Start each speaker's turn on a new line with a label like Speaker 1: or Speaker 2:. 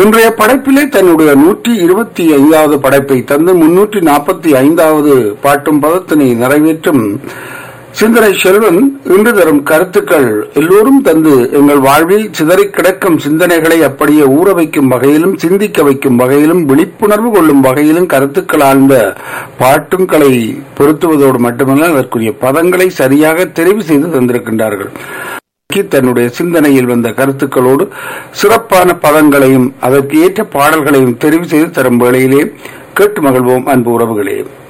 Speaker 1: இன்றைய படைப்பிலே தன்னுடைய நூற்றி இருபத்தி ஐந்தாவது படைப்பை தந்து முன்னூற்றி நாற்பத்தி ஐந்தாவது பாட்டும் பதத்தினை நிறைவேற்றும் சிந்தனை செல்வன் இன்று தரும் கருத்துக்கள் எல்லோரும் தந்து எங்கள் வாழ்வில் சிதறிக் கிடக்கும் சிந்தனைகளை அப்படியே ஊற வைக்கும் வகையிலும் சிந்திக்க வைக்கும் வகையிலும் விழிப்புணர்வு கொள்ளும் வகையிலும் கருத்துக்கள் ஆழ்ந்த பாட்டுங்களை பொருத்துவதோடு மட்டுமல்ல அதற்குரிய பதங்களை சரியாக தெரிவு செய்து தந்திருக்கின்றார்கள் தன்னுடைய சிந்தனையில் வந்த கருத்துக்களோடு சிறப்பான பதங்களையும் அதற்கு ஏற்ற பாடல்களையும் தெரிவு செய்து தரும் வேளையிலே கேட்டு மகிழ்வோம் அன்பு உறவுகளே